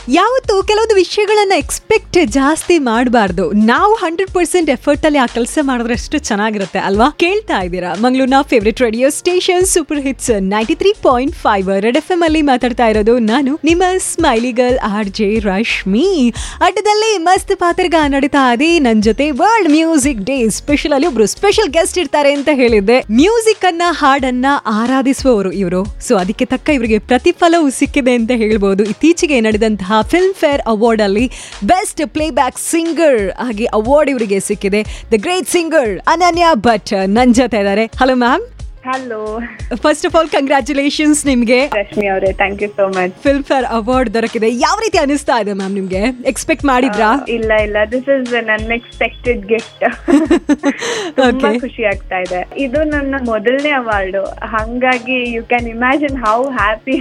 ಯಾವತ್ತು ಕೆಲವೊಂದು ವಿಷಯಗಳನ್ನ ಎಕ್ಸ್ಪೆಕ್ಟ್ ಜಾಸ್ತಿ ಮಾಡಬಾರ್ದು ನಾವು ಹಂಡ್ರೆಡ್ ಪರ್ಸೆಂಟ್ ಎಫರ್ಟ್ ಅಲ್ಲಿ ಆ ಕೆಲಸ ಮಾಡಿದ್ರೆ ಎಷ್ಟು ಚೆನ್ನಾಗಿರುತ್ತೆ ಅಲ್ವಾ ಕೇಳ್ತಾ ಇದ್ದೀರಾ ಮಂಗಳೂರಿನ favourite radio station super hits ninety three point five red F M ಅಲ್ಲಿ ಮಾತಾಡ್ತಾ ಇರೋದು ನಾನು ನಿಮ್ಮ smiley girl R J Rashmi ಅಡ್ಡದಲ್ಲಿ ಮಸ್ತ್ ಪಾತ್ರಗ ನಡೀತಾ ಇದೆ ನನ್ ಜೊತೆ ವರ್ಲ್ಡ್ ಮ್ಯೂಸಿಕ್ ಡೇ ಸ್ಪೆಷಲ್ ಅಲ್ಲಿ ಒಬ್ರು ಸ್ಪೆಷಲ್ ಗೆಸ್ಟ್ ಇರ್ತಾರೆ ಅಂತ ಹೇಳಿದ್ದೆ ಮ್ಯೂಸಿಕ್ ಅನ್ನ ಹಾಡನ್ನ ಆರಾಧಿಸುವವರು ಇವರು ಸೊ ಅದಕ್ಕೆ ತಕ್ಕ ಇವರಿಗೆ ಪ್ರತಿಫಲವೂ ಸಿಕ್ಕಿದೆ ಅಂತ ಹೇಳ್ಬೋದು ಇತ್ತೀಚೆಗೆ ನಡೆದಂತಹ ಫಿಲ್ಮ್ ಫೇರ್ ಅವಾರ್ಡ್ ಅಲ್ಲಿ ಬೆಸ್ಟ್ ಪ್ಲೇ ಬ್ಯಾಕ್ ಸಿಂಗರ್ ಆಗಿ ಅವಾರ್ಡ್ ಇವರಿಗೆ ಸಿಕ್ಕಿದೆ ದ ಗ್ರೇಟ್ ಸಿಂಗರ್ ಅನನ್ಯ ಭಟ್ ನನ್ ಜೊತೆ ಇದ್ದಾರೆ hello ma'am hello first of all congratulations ನಿಮ್ಗೆ ರಶ್ಮಿ ಅವರೇ thank you so much Filmfare award ದೊರಕಿದೆ ಯಾವ ರೀತಿ ಅನಿಸ್ತಾ ಇದೆ ಮ್ಯಾಮ್ ನಿಮ್ಗೆ ಎಕ್ಸ್ಪೆಕ್ಟ್ ಮಾಡಿದ್ರಾ ಇಲ್ಲ ಇಲ್ಲ ದಿಸ್ ಇಸ್ ನನ್ ಎಕ್ಸ್ಪೆಕ್ಟೆಡ್ ಗಿಫ್ಟ್ ತುಂಬಾ Okay. ಖುಷಿ ಆಗ್ತಾ ಇದೆ ಇದು ನನ್ನ ಮೊದಲನೇ ಅವಾರ್ಡ್ ಹಂಗಾಗಿ you can imagine how happy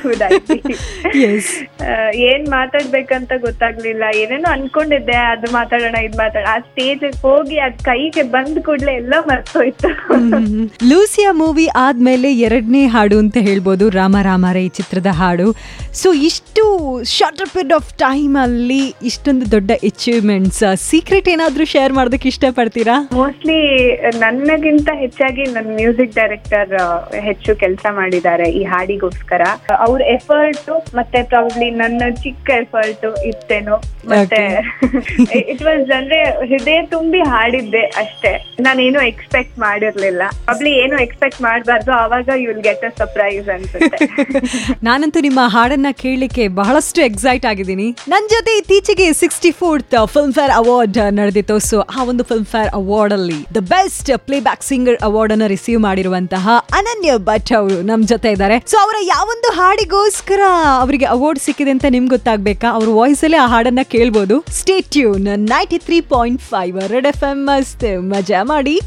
is ಏನ್ ಮಾತಾಡ್ಬೇಕಂತ ಗೊತ್ತಾಗ್ಲಿಲ್ಲ ಏನೇನೋ ಅನ್ಕೊಂಡಿದ್ದೆ ಅದು ಮಾತಾಡೋಣ ಇದ್ ಮಾತಾಡ ಆ ಸ್ಟೇಜ್ ಹೋಗಿ ಅದ್ ಕೈಗೆ ಬಂದ್ ಕೂಡ್ಲೆ ಎಲ್ಲ ಮರ್ತೋಯ್ತು ಲೂಸಿಯಾ ಮೂವಿ ಆದ್ಮೇಲೆ ಎರಡನೇ ಹಾಡು ಅಂತ ಹೇಳ್ಬೋದು ರಾಮ ರಾಮರೇ ಈ ಚಿತ್ರದ ಹಾಡು ಸೊ ಇಷ್ಟು ಶಾರ್ಟ್ ಪೀರಿಯಡ್ ಆಫ್ ಟೈಮ್ ಅಲ್ಲಿ ಇಷ್ಟೊಂದು ದೊಡ್ಡ ಅಚೀವ್ಮೆಂಟ್ಸ್ ಸೀಕ್ರೆಟ್ ಏನಾದ್ರೂ ಶೇರ್ ಮಾಡೋದಕ್ಕೆ ಇಷ್ಟಪಡ್ತೀರಾ ಮೋಸ್ಟ್ಲಿ ನನ್ನಗಿಂತ ಹೆಚ್ಚಾಗಿ ನನ್ನ ಮ್ಯೂಸಿಕ್ ಡೈರೆಕ್ಟರ್ ಹೆಚ್ಚು ಕೆಲಸ ಮಾಡಿದ್ದಾರೆ ಈ ಹಾಡಿಗೋಸ್ಕರ ಅವ್ರ ಎಫರ್ಟ್ ಮತ್ತೆ ಪ್ರಾಬ್ಲಿ ನನ್ನ ಚಿಕ್ಕ ಎಫರ್ಟ್ ಇತ್ತೇನೋ ಮತ್ತೆ ಇಟ್ ವಾಸ್ ಅಂದ್ರೆ ಹೃದಯ ತುಂಬಿ ಹಾಡಿದ್ದೆ ಅಷ್ಟೇ ನಾನೇನು ಎಕ್ಸ್ಪೆಕ್ಟ್ ಮಾಡಿರ್ಲಿಲ್ಲ ಪ್ರಾಬ್ಲಿ ಏನು ಎಕ್ಸ್ಪೆಕ್ಟ್ ಮಾಡಬಾರ್ದು ಅವಾಗ you will get a surprise ಅನ್ಸುತ್ತೆ ನಾನಂತೂ ನಿಮ್ಮ ಹಾಡನ್ನ ಕೇಳಲಿಕ್ಕೆ ಬಹಳಷ್ಟು ಎಕ್ಸೈಟ್ ಆಗಿದ್ದೀನಿ ನನ್ನ ಜೊತೆ ಇತ್ತೀಚೆಗೆ sixty fourth Filmfare award ನಡೆದಿತ್ತು ಸೊ ಆ ಒಂದು ಫಿಲ್ಮ್ ಫೇರ್ ಅವಾರ್ಡ್ ಅಲ್ಲಿ the best playback singer award ಅನ್ನ ರಿಸೀವ್ ಮಾಡಿರುವಂತಹ ಅನನ್ಯ ಭಟ್ ಅವರು ನಮ್ ಜೊತೆ ಇದ್ದಾರೆ ಸೊ ಅವರ ಯಾವೊಂದು ಹಾಡಿಗೋಸ್ಕರ ಅವರಿಗೆ ಅವಾರ್ಡ್ ಸಿಕ್ಕಿದೆ ಅಂತ ನಿಮ್ಗೆ ಗೊತ್ತಾಗ್ಬೇಕಾ ಅವ್ರ ವಾಯ್ಸ್ ಅಲ್ಲೇ ಆ ಹಾಡನ್ನ ಕೇಳ್ಬೋದು stay tuned ninety three point five red F M ಮಸ್ತ್ ಮಜಾ ಮಾಡಿ